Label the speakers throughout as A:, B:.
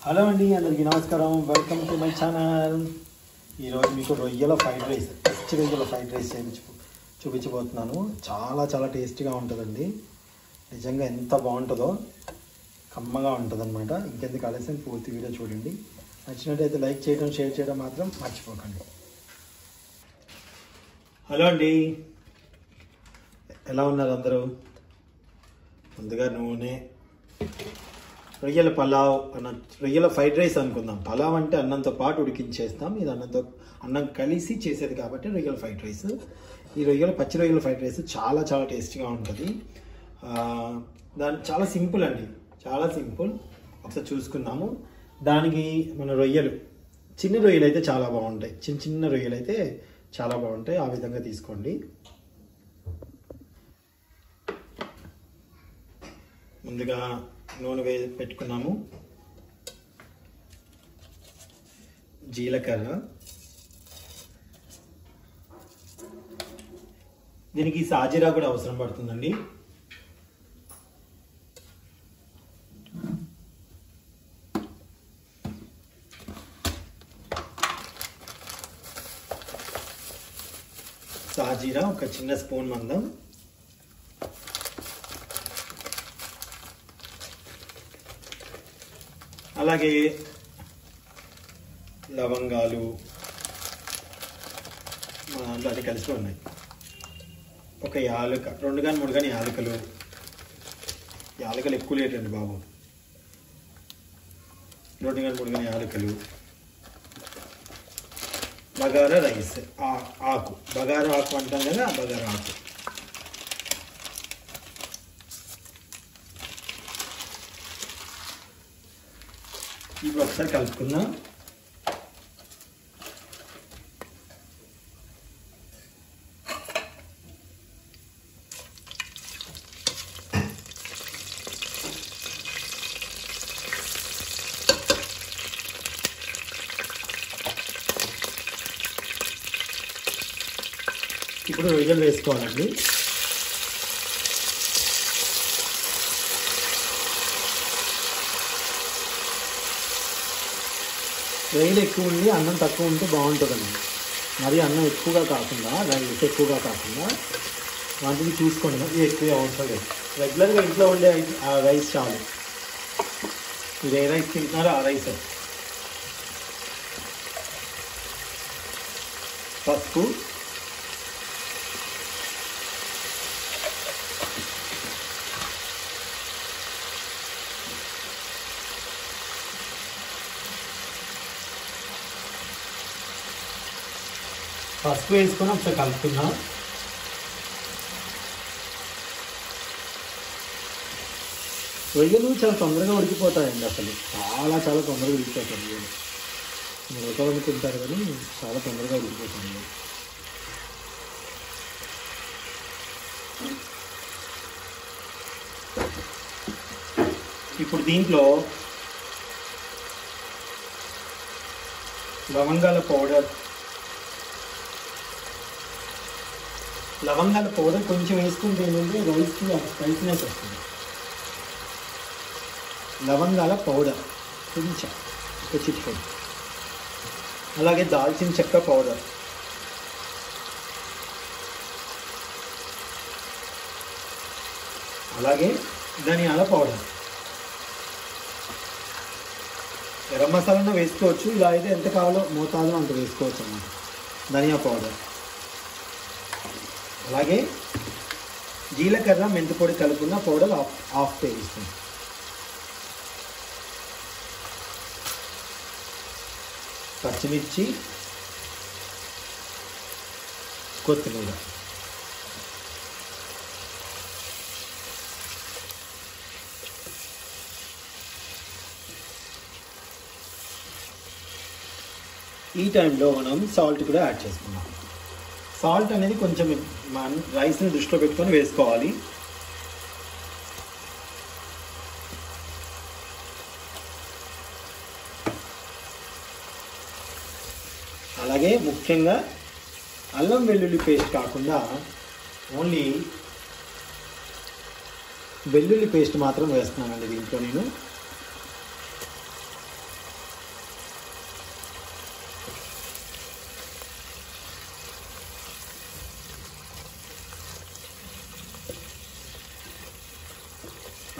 A: hello అండి అందరికీ నమస్కారం వెల్కమ్ టు మై ఛానల్ ఈరోజు మీకు రొయ్యల ఫ్రైడ్ రైస్ పచ్చి రొయ్యల ఫ్రైడ్ రైస్ చూపించు చూపించబోతున్నాను చాలా చాలా టేస్టీగా ఉంటుందండి నిజంగా ఎంత బాగుంటుందో కమ్మగా ఉంటుంది అనమాట ఇంకెందుకు ఆలస్యం పూర్తి వీడియో చూడండి నచ్చినట్టయితే లైక్ చేయడం షేర్ చేయడం మాత్రం మర్చిపోకండి హలో అండి ఎలా ఉన్నారు అందరూ ముందుగా నూనె రొయ్యల పలావ్ అన్న రొయ్యల ఫ్రైడ్ రైస్ అనుకుందాం పలావ్ అంటే అన్నంతో పాటు ఉడికించేస్తాం ఇది అన్నంతో అన్నం కలిసి చేసేది కాబట్టి రొయ్యల ఫ్రైడ్ రైస్ ఈ రొయ్యల పచ్చి రొయ్యల ఫ్రైడ్ రైస్ చాలా చాలా టేస్టీగా ఉంటుంది ఆ, దాని చాలా సింపుల్ అండి చాలా సింపుల్ ఒకసారి చూసుకుందాము దానికి మన రొయ్యలు చిన్న రొయ్యలు అయితే చాలా బాగుంటాయి చిన్న చిన్న రొయ్యలు అయితే చాలా బాగుంటాయి ఆ విధంగా తీసుకోండి ముందుగా నూనె వే పెట్టుకున్నాము జీలకర్ర దీనికి సాజీరా కూడా అవసరం పడుతుందండి సాజీరా ఒక చిన్న స్పూన్ మందం అలాగే లవంగాలు దాన్ని కలిసి ఉన్నాయి ఒక యాలక రెండు కానీ మూడు కానీ యాలకలు యాలకలు ఎక్కువ లేటండి బాబు రెండు కానీ మూడు కానీ యాలకలు బగారా రైస్ ఆ- ఆకు బగారా ఆకు అంటాం కదా ఆ బగారా ఆకు ఇప్పుడు ఒకసారి కలుపుకుందాం ఇప్పుడు రొయ్యలు వేసుకోవాలండి రొయ్యలు ఎక్కువ ఉండి అన్నం తక్కువ ఉంటే బాగుంటుందండి మరి అన్నం ఎక్కువగా కాకుండా రైస్ ఎక్కువగా కాకుండా వాటిని చూసుకోండి మరి ఎక్కువ అవసరం లేదు రెగ్యులర్గా ఇంట్లో ఉండే ఆ రైస్ చాలు మీరు ఏ రైస్ తింటున్నారో ఆ రైస్ పసుపు పసుపు వేసుకొని ఒకసారి కలుపుకుందాం రొయ్యలు చాలా తొందరగా ఉడికిపోతాయండి అసలు చాలా చాలా తొందరగా ఉడికిపోతాయి రొయ్యలు మీరు ఉడకవని తింటారు కానీ చాలా తొందరగా ఉడికిపోతాయి ఇప్పుడు దీంట్లో లవంగాల పౌడర్ లవంగాల పౌడర్ కొంచెం వేసుకుంటే ఏంటంటే రైస్కి స్పైసీనెస్ వస్తుంది లవంగాల పౌడర్ కొంచెం ఒక చిటికెడు అలాగే దాల్చిన చెక్క పౌడర్ అలాగే ధనియాల పౌడర్ గరం మసాలాను వేసుకోవచ్చు ఇలా అయితే ఎంత కావాలో మోతాదులో అంత వేసుకోవచ్చు అన్నమాట ధనియా పౌడర్ అలాగే జీలకర్ర మెంతిపొడి కలుపుకున్న powder half half tablespoon పచ్చిమిర్చి కొత్తిమీర ఈ టైంలో మనం సాల్ట్ కూడా యాడ్ చేసుకున్నాం సాల్ట్ అనేది కొంచెం మన రైస్ని దృష్టిలో పెట్టుకొని వేసుకోవాలి అలాగే ముఖ్యంగా అల్లం వెల్లుల్లి పేస్ట్ కాకుండా ఓన్లీ వెల్లుల్లి పేస్ట్ మాత్రం వేస్తున్నానండి దీంట్లో నేను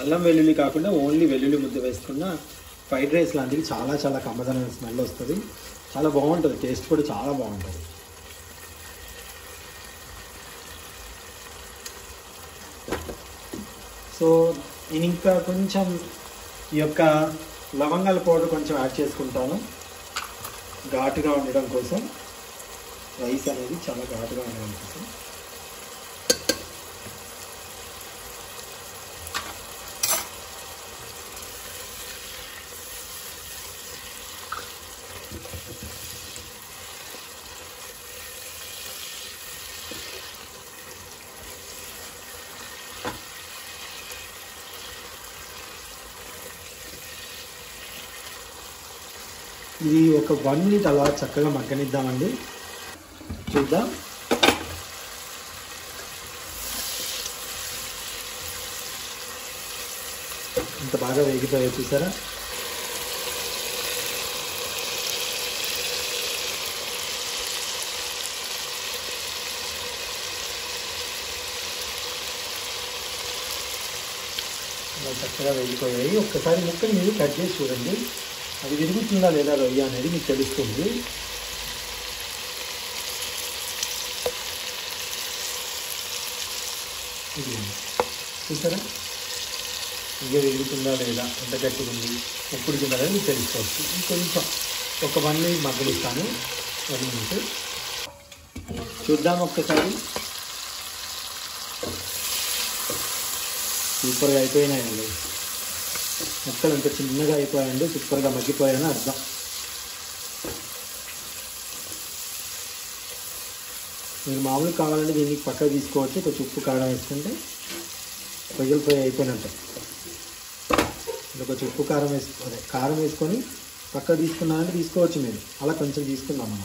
A: అల్లం వెల్లుల్లి కాకుండా ఓన్లీ వెల్లుల్లి ముద్ద వేసుకున్న ఫ్రైడ్ రైస్ లాంటిది చాలా చాలా కమ్మదనమైన స్మెల్ వస్తుంది చాలా బాగుంటుంది టేస్ట్ కూడా చాలా బాగుంటుంది సో నేను ఇంకా కొంచెం ఈ యొక్క లవంగాల పౌడర్ కొంచెం యాడ్ చేసుకుంటాను ఘాటుగా ఉండడం కోసం రైస్ అనేది చాలా ఘాటుగా ఉండడం కోసం ఇది ఒక వన్ మినిట్ అలా చక్కగా మగ్గనిద్దామండి చూద్దాం ఇంత బాగా వేగిపోయాయి చూసారా ఇలా చక్కగా వేగిపోయాయి ఒక్కసారి ముక్కని మీరు కట్ చేసి చూడండి అది విరుగుతుందా లేదా రొయ్య అనేది మీకు తెలుస్తుంది ఇది చూసారా ఇక విరుగుతుందా లేదా ఎంత గట్టిగా ఉంది ఎప్పుడు తిన్నారో మీకు తెలుసుకోవచ్చు ఇంకొంచెం ఒక వన్ మినిట్ మగ్గలిస్తాను వన్ మినిట్ చూద్దాం ఒక్కసారి సూపర్గా అయిపోయినాయండి ముక్కలు ఎంత చిన్నగా అయిపోయాయండి సూపర్గా మగ్గిపోయాయని అర్థం మీరు మామూలు కావాలంటే దీనికి పక్కకు తీసుకోవచ్చు కొంచెం ఉప్పు కారం వేసుకుంటే రొయ్యలు ఫ్రై అయిపోయినట్టు ఇలా కొంచెం ఉప్పు కారం వేసుకో అదే కారం వేసుకొని పక్కకు తీసుకున్నానంటే తీసుకోవచ్చు మీరు అలా కొంచెం తీసుకుందాం మనం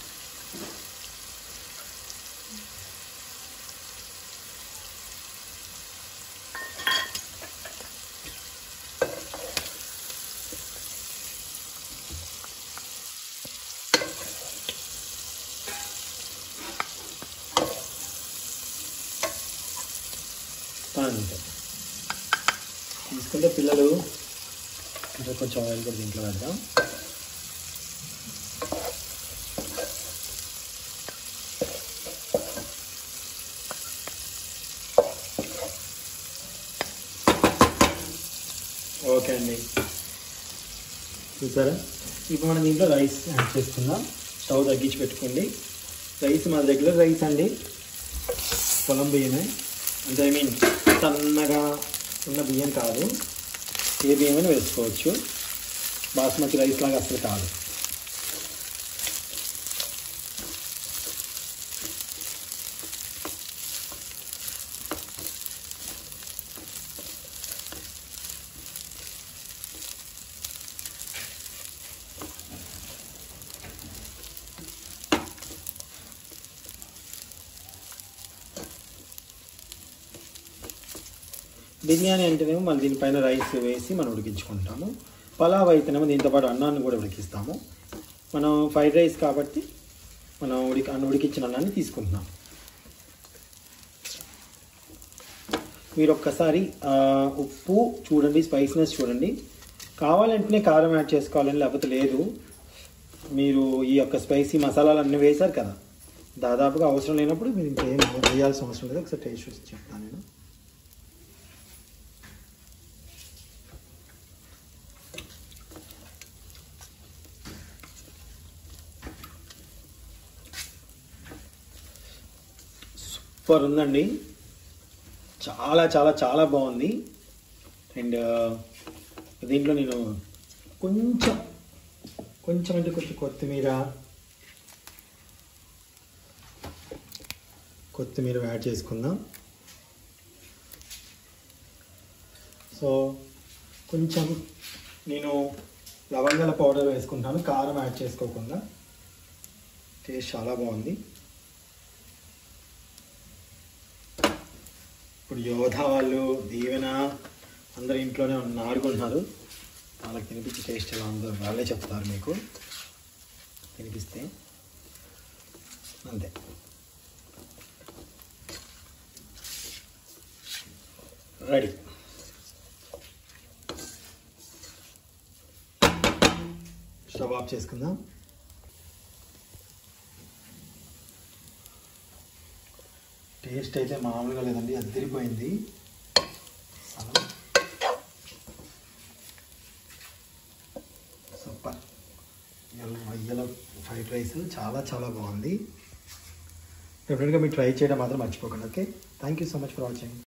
A: అంతే తీసుకుంటే పిల్లలు ఇంకా కొంచెం ఆయిల్ కూడా దీంట్లో పెడదాం ఓకే అండి చూసారా ఇప్పుడు మనం దీంట్లో రైస్ యాడ్ చేసుకుందాం స్టవ్ తగ్గించి పెట్టుకోండి రైస్ మన రెగ్యులర్ రైస్ అండి పొలం బియ్యమే అంటే ఐ మీన్ సన్నగా ఉన్న బియ్యం కాదు ఏ బియ్యమైనా వేసుకోవచ్చు బాస్మతి రైస్ లాగా అసలు కాదు బిర్యానీ అంటేనేమో మళ్ళీ దీనిపైన రైస్ వేసి మనం ఉడికించుకుంటాము పలావ్ అయితేనేమో దీంతో పాటు అన్నాన్ని కూడా ఉడికిస్తాము మనం ఫ్రైడ్ రైస్ కాబట్టి మనం ఉడికి అన్న ఉడికించిన అన్నాన్ని తీసుకుంటున్నాం మీరు ఒక్కసారి ఆ, ఉప్పు చూడండి స్పైసీనెస్ చూడండి కావాలంటేనే కారం యాడ్ చేసుకోవాలని లేకపోతే లేదు మీరు ఈ యొక్క స్పైసీ మసాలాలు అన్నీ వేశారు కదా దాదాపుగా అవసరం లేనప్పుడు మీరు ఇంకేం వేయాల్సిన అవసరం లేదు ఒకసారి టేస్ట్ చూసి చెప్తాను నేను సూపర్ ఉందండి చాలా చాలా చాలా బాగుంది అండ్ దీంట్లో నేను కొంచెం కొంచెం అంటే కొంచెం కొత్తిమీర కొత్తిమీర యాడ్ చేసుకుందాం సో కొంచెం నేను లవంగాల పౌడర్ వేసుకుంటాను కారం యాడ్ చేసుకోకుండా టేస్ట్ చాలా బాగుంది ఇప్పుడు యోధ వాళ్ళు దీవెన అందరు ఇంట్లోనే ఉన్న- ఆడుకుంటున్నారు వాళ్ళకి తినిపించి టేస్ట్ ఎలా ఉందో వాళ్ళే చెప్తారు మీకు తినిపిస్తే అంతే రెడీ స్టవ్ ఆఫ్ చేసుకుందాం టేస్ట్ అయితే మామూలుగా లేదండి అది తిరిగిపోయింది సూపర్ రొయ్యల ఫ్రైడ్ రైస్ చాలా చాలా బాగుంది డెఫినెట్గా మీరు ట్రై చేయడం మాత్రం మర్చిపోకండి okay thank you so much for watching